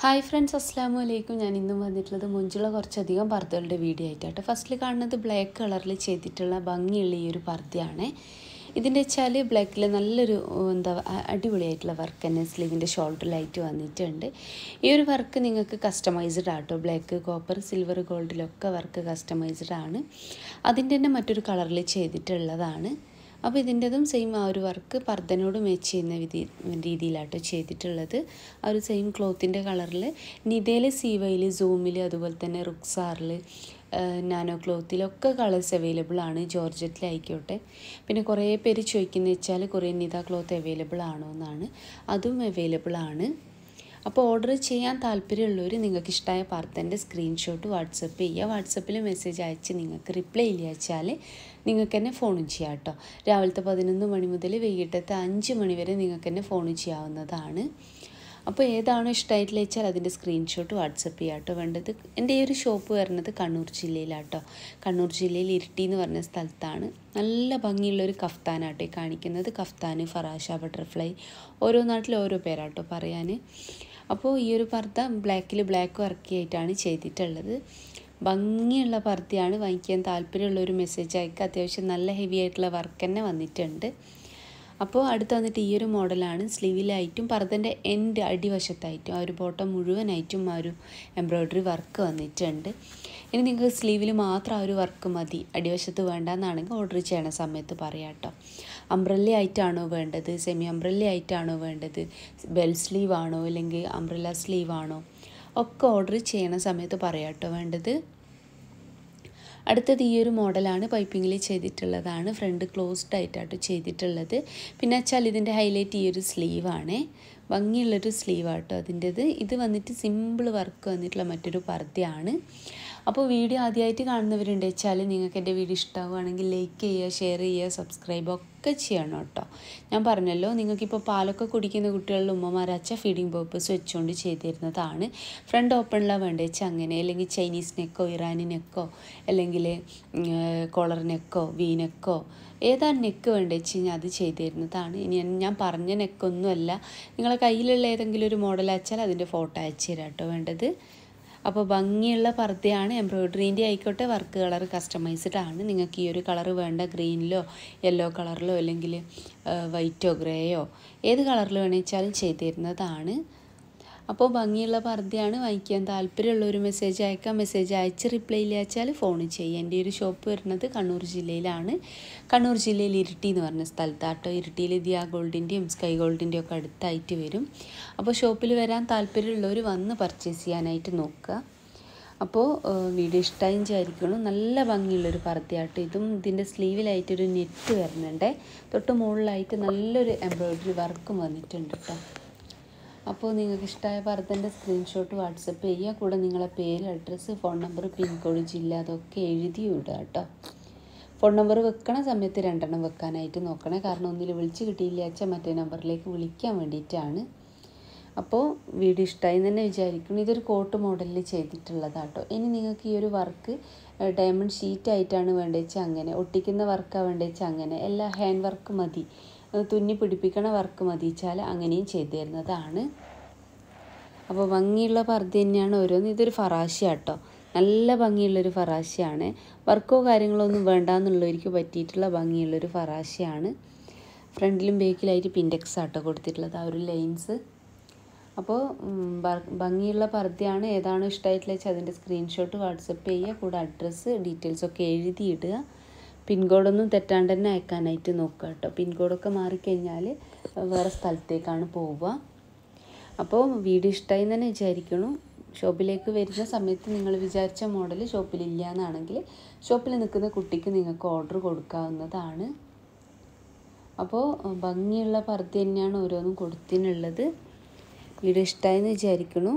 hi friends അസ്സാം വലൈക്കും ഞാൻ ഇന്നും വന്നിട്ടുള്ളത് മുഞ്ചുള്ള കുറച്ചധികം പർദ്ദകളുടെ വീഡിയോ ആയിട്ടാണ് ഫസ്റ്റിൽ കാണുന്നത് ബ്ലാക്ക് കളറിൽ ചെയ്തിട്ടുള്ള ഭംഗിയുള്ള ഈ ഒരു പർദ്ദയാണ് ഇതിൻ്റെ വെച്ചാൽ ബ്ലാക്കിൽ നല്ലൊരു എന്താ അ- അടിപൊളിയായിട്ടുള്ള വർക്ക് തന്നെ സ്ലീവിൻ്റെ ഷോൾഡറിലായിട്ട് വന്നിട്ടുണ്ട് ഈ ഒരു വർക്ക് നിങ്ങൾക്ക് customised auto black copper silver ഗോൾഡിലൊക്കെ വർക്ക് കസ്റ്റമൈസ്ഡ് ആണ് അതിൻ്റെ തന്നെ മറ്റൊരു കളറിൽ ചെയ്തിട്ടുള്ളതാണ് അപ്പോൾ ഇതിൻ്റെതും സെയിം ആ ഒരു വർക്ക് പർദ്ദനോട് മാച്ച് ചെയ്യുന്ന വിധി രീതിയിലാട്ടോ ചെയ്തിട്ടുള്ളത് ആ ഒരു സെയിം ക്ലോത്തിൻ്റെ കളറിൽ നിതയിൽ സീവയിൽ സൂമിൽ അതുപോലെ തന്നെ റുക്സാറിൽ നാനോ ക്ലോത്തിലൊക്കെ കളേഴ്സ് അവൈലബിൾ ആണ് ജോർജറ്റിലായിക്കോട്ടെ പിന്നെ കുറേ പേര് ചോദിക്കുന്നത് വെച്ചാൽ കുറേ നിത ക്ലോത്ത് അവൈലബിൾ ആണോ എന്നാണ് അതും അവൈലബിൾ ആണ് അപ്പോൾ ഓർഡർ ചെയ്യാൻ താല്പര്യമുള്ളവർ നിങ്ങൾക്ക് ഇഷ്ടമായ പാർത്തൻ്റെ സ്ക്രീൻഷോട്ട് വാട്സപ്പ് ചെയ്യുക വാട്സപ്പിൽ മെസ്സേജ് അയച്ച് നിങ്ങൾക്ക് റിപ്ലൈ ഇല്ല വെച്ചാൽ നിങ്ങൾക്ക് തന്നെ ഫോണും ചെയ്യാം കേട്ടോ രാവിലത്തെ പതിനൊന്ന് മണി മുതൽ വൈകിട്ടത്തെ അഞ്ച് മണി വരെ നിങ്ങൾക്ക് തന്നെ ഫോൺ ചെയ്യാവുന്നതാണ് അപ്പോൾ ഏതാണോ ഇഷ്ടമായിട്ടുള്ള വെച്ചാൽ അതിൻ്റെ സ്ക്രീൻഷോട്ട് വാട്സപ്പ് ചെയ്യാം കേട്ടോ വേണ്ടത് എൻ്റെ ഈ ഒരു ഷോപ്പ് വരുന്നത് കണ്ണൂർ ജില്ലയിലാട്ടോ കണ്ണൂർ ജില്ലയിൽ ഇരിട്ടി എന്ന് പറഞ്ഞ സ്ഥലത്താണ് നല്ല ഭംഗിയുള്ളൊരു കഫ്താനാട്ടോ ഈ കാണിക്കുന്നത് കഫ്താൻ ഫറാഷ ബട്ടർഫ്ലൈ ഓരോ നാട്ടിൽ ഓരോ പേരാട്ടോ പറയാൻ അപ്പോൾ ഈ ഒരു പർദ്ദ ബ്ലാക്കിൽ ബ്ലാക്ക് വർക്ക് ആയിട്ടാണ് ചെയ്തിട്ടുള്ളത് ഭംഗിയുള്ള പർദ്ദയാണ് വാങ്ങിക്കാൻ താല്പര്യമുള്ള ഒരു മെസ്സേജ് അയക്കുക അത്യാവശ്യം നല്ല ഹെവി ആയിട്ടുള്ള വർക്ക് തന്നെ വന്നിട്ടുണ്ട് അപ്പോൾ അടുത്ത് വന്നിട്ട് ഈ ഒരു മോഡലാണ് സ്ലീവിലായിട്ടും പർദ്ദൻ്റെ എൻഡ് അടിവശത്തായിട്ടും ആ ഒരു ബോട്ടം മുഴുവനായിട്ടും ആ ഒരു എംബ്രോയ്ഡറി വർക്ക് വന്നിട്ടുണ്ട് ഇനി നിങ്ങൾക്ക് സ്ലീവിൽ മാത്രം ആ ഒരു വർക്ക് മതി അടിവശത്ത് വേണ്ടെന്നാണെങ്കിൽ ഓർഡർ ചെയ്യണ സമയത്ത് പറയാം കേട്ടോ അംബ്രല്ല ആയിട്ടാണോ വേണ്ടത് സെമി അംബ്രല്ല ആയിട്ടാണോ വേണ്ടത് ബെൽ സ്ലീവ് ആണോ അല്ലെങ്കിൽ അംബ്രല്ല സ്ലീവ് ആണോ ഒക്കെ ഓർഡർ ചെയ്യണ സമയത്ത് പറയാം കേട്ടോ വേണ്ടത് അടുത്തത് ഈ ഒരു മോഡലാണ് പൈപ്പിങ്ങിൽ ചെയ്തിട്ടുള്ളതാണ് ഫ്രണ്ട് ക്ലോസ്ഡ് ആയിട്ടാട്ടോ ചെയ്തിട്ടുള്ളത് പിന്നെ വെച്ചാൽ ഇതിൻ്റെ ഹൈലൈറ്റ് ഈ ഒരു സ്ലീവാണ് ഭംഗിയുള്ളൊരു സ്ലീവാട്ടോ അതിൻ്റെത് ഇത് വന്നിട്ട് സിമ്പിൾ വർക്ക് വന്നിട്ടുള്ള മറ്റൊരു പർദ്ദയാണ് അപ്പോൾ വീഡിയോ ആദ്യമായിട്ട് കാണുന്നവരുണ്ട് വെച്ചാൽ നിങ്ങൾക്ക് എൻ്റെ വീഡിയോ ഇഷ്ടമാവുകയാണെങ്കിൽ ലൈക്ക് ചെയ്യുക ഷെയർ ചെയ്യുക സബ്സ്ക്രൈബ് ഒക്കെ ചെയ്യണം കേട്ടോ ഞാൻ പറഞ്ഞല്ലോ നിങ്ങൾക്കിപ്പോൾ പാലൊക്കെ കുടിക്കുന്ന കുട്ടികളുടെ ഉമ്മമാരച്ച ഫീഡിങ് പേർപ്പസ് വെച്ചുകൊണ്ട് ചെയ്തിരുന്നതാണ് ഫ്രണ്ട് ഓപ്പണിലാണ് വേണ്ടത് വെച്ചാൽ അങ്ങനെ അല്ലെങ്കിൽ ചൈനീസ് നെക്കോ ഇറാനി നെക്കോ അല്ലെങ്കിൽ കോളർ നെക്കോ വി നെക്കോ ഏതാണ് നെക്ക് വേണ്ടത് വെച്ച് കഴിഞ്ഞാൽ അത് ചെയ്തിരുന്നതാണ് ഇനി ഞാൻ- ഞാൻ പറഞ്ഞ നെക്കൊന്നുമല്ല നിങ്ങളെ കയ്യിലുള്ള ഏതെങ്കിലും ഒരു മോഡൽ അയച്ചാൽ അതിൻ്റെ ഫോട്ടോ അയച്ചു തരാം കേട്ടോ വേണ്ടത് അപ്പോൾ ഭംഗിയുള്ള പർദ്ദയാണ് എംബ്രോയ്ഡറീൻ്റെ ആയിക്കോട്ടെ വർക്ക് കളർ കസ്റ്റമൈസ്ഡ് ആണ് നിങ്ങൾക്ക് ഈ ഒരു കളർ വേണ്ട ഗ്രീനിലോ യെല്ലോ കളറിലോ അല്ലെങ്കിൽ വൈറ്റോ ഗ്രേയോ ഏത് കളറിൽ വേണമെച്ചാലും ചെയ്തു തരുന്നതാണ് അപ്പോൾ ഭംഗിയുള്ള പർദ്ദയാണ് വാങ്ങിക്കാൻ താല്പര്യമുള്ള ഒരു മെസ്സേജ് അയക്കാം മെസ്സേജ് അയച്ച് റിപ്ലൈ ഇല്ലാച്ചാൽ ഫോൺ ചെയ്യുക എൻ്റെ ഒരു ഷോപ്പ് വരുന്നത് കണ്ണൂർ ജില്ലയിലാണ് കണ്ണൂർ ജില്ലയിൽ ഇരിട്ടി എന്ന് പറഞ്ഞ സ്ഥലത്താട്ടോ ഇരിട്ടിയിൽ ദിയ ഗോൾഡിൻ്റെയും സ്കൈ ഗോൾഡിൻ്റെയും ഒക്കെ അടുത്തായിട്ട് വരും അപ്പോൾ ഷോപ്പിൽ വരാൻ താല്പര്യമുള്ളവർ വന്ന് പർച്ചേസ് ചെയ്യാനായിട്ട് നോക്കുക അപ്പോൾ വീഡിയോ ഇഷ്ടമായും വിചാരിക്കണം നല്ല ഭംഗിയുള്ളൊരു പർദ്ദയാട്ടോ ഇതും ഇതിൻ്റെ സ്ലീവിലായിട്ടൊരു നെറ്റ് വരുന്നുണ്ട് തൊട്ട് മുകളിലായിട്ട് നല്ലൊരു എംബ്രോയ്ഡറി വർക്കും വന്നിട്ടുണ്ട് കേട്ടോ അപ്പോൾ നിങ്ങൾക്ക് ഇഷ്ടമായ പർദ്ദൻ്റെ സ്ക്രീൻഷോട്ട് വാട്സപ്പ് ചെയ്യുക കൂടെ നിങ്ങളെ പേര് അഡ്രസ്സ് ഫോൺ നമ്പർ പിൻകോഡ് ജില്ല അതൊക്കെ എഴുതി വിടുക കേട്ടോ ഫോൺ നമ്പർ വെക്കണ സമയത്ത് രണ്ടെണ്ണം വെക്കാനായിട്ട് നോക്കണേ കാരണം ഒന്നിൽ വിളിച്ച് കിട്ടിയില്ല വെച്ചാൽ മറ്റേ നമ്പറിലേക്ക് വിളിക്കാൻ വേണ്ടിയിട്ടാണ് അപ്പോൾ വീഡിയോ ഇഷ്ടമായി എന്ന് തന്നെ വിചാരിക്കുന്നു ഇതൊരു കോട്ട് മോഡലിൽ ചെയ്തിട്ടുള്ളതാട്ടോ ഇനി നിങ്ങൾക്ക് ഈ ഒരു വർക്ക് ഡയമണ്ട് ഷീറ്റ് ആയിട്ടാണ് വേണ്ടത് വെച്ചാൽ അങ്ങനെ ഒട്ടിക്കുന്ന വർക്കാണ് വേണ്ടത് വെച്ചാൽ അങ്ങനെ എല്ലാ ഹാൻഡ് വർക്ക് മതി ഏഹ് തുന്നി പിടിപ്പിക്കണ വർക്ക് മതി വെച്ചാൽ അങ്ങനെയും ചെയ്തു തരുന്നതാണ് അപ്പോൾ ഭംഗിയുള്ള പർദ്ദ തന്നെയാണ് ഓരോന്ന് ഇതൊരു ഫറാശ കേട്ടോ നല്ല ഭംഗിയുള്ളൊരു ഫറാശയാണ് വർക്കോ കാര്യങ്ങളോ ഒന്നും വേണ്ടാന്നുള്ളവർക്ക് പറ്റിയിട്ടുള്ള ഭംഗിയുള്ളൊരു ഫറാശയാണ് ഫ്രണ്ടിലും ബേക്കിലായിട്ട് പിൻഡെക്സ് ആട്ടോ കൊടുത്തിട്ടുള്ളത് ആ ഒരു ലൈൻസ് അപ്പോൾ ഉം, ഭ- ഭംഗിയുള്ള പർദ്ദയാണ് ഏതാണോ ഇഷ്ടമായിട്ടുള്ള വെച്ചാൽ അതിൻ്റെ സ്ക്രീൻഷോട്ട് വാട്സപ്പ് ചെയ്യുക കൂടെ അഡ്രസ്സ് ഡീറ്റെയിൽസ് ഒക്കെ എഴുതിയിടുക പിൻകോഡൊന്നും തെറ്റാണ്ട് തന്നെ അയക്കാനായിട്ട് നോക്കുക കേട്ടോ പിൻകോഡൊക്കെ മാറിക്കഴിഞ്ഞാൽ വേറെ സ്ഥലത്തേക്കാണ് പോവുക അപ്പോൾ വീഡിയോ ഇഷ്ടമായി എന്ന് തന്നെ വിചാരിക്കണു ഷോപ്പിലേക്ക് വരുന്ന സമയത്ത് നിങ്ങൾ വിചാരിച്ച മോഡൽ ഷോപ്പിലില്ല എന്നാണെങ്കിൽ ഷോപ്പിൽ നിൽക്കുന്ന കുട്ടിക്ക് നിങ്ങൾക്ക് ഓർഡർ കൊടുക്കാവുന്നതാണ് അപ്പോൾ ഭംഗിയുള്ള പർദ്ദ തന്നെയാണ് ഓരോന്നും കൊടുത്തിനുള്ളത് വീഡിയോ ഇഷ്ടമായെന്ന് വിചാരിക്കണു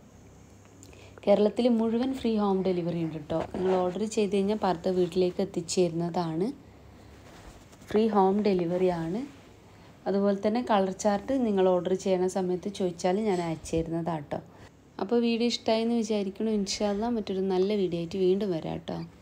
കേരളത്തിൽ മുഴുവൻ ഫ്രീ ഹോം ഡെലിവറി ഉണ്ട് കേട്ടോ നിങ്ങൾ ഓർഡർ ചെയ്ത് കഴിഞ്ഞാൽ പർദ്ദ വീട്ടിലേക്ക് എത്തിച്ചു തരുന്നതാണ് ഫ്രീ ഹോം ഡെലിവറി ആണ് അതുപോലെ തന്നെ കളർ ചാർട്ട് നിങ്ങൾ ഓർഡർ ചെയ്യുന്ന സമയത്ത് ചോദിച്ചാൽ ഞാൻ അയച്ചു തരുന്നതാട്ടോ അപ്പോൾ വീഡിയോ ഇഷ്ടമായെന്ന് വിചാരിക്കണം ഇൻഷാല്ല മറ്റൊരു നല്ല വീഡിയോ ആയിട്ട് വീണ്ടും വരാം കേട്ടോ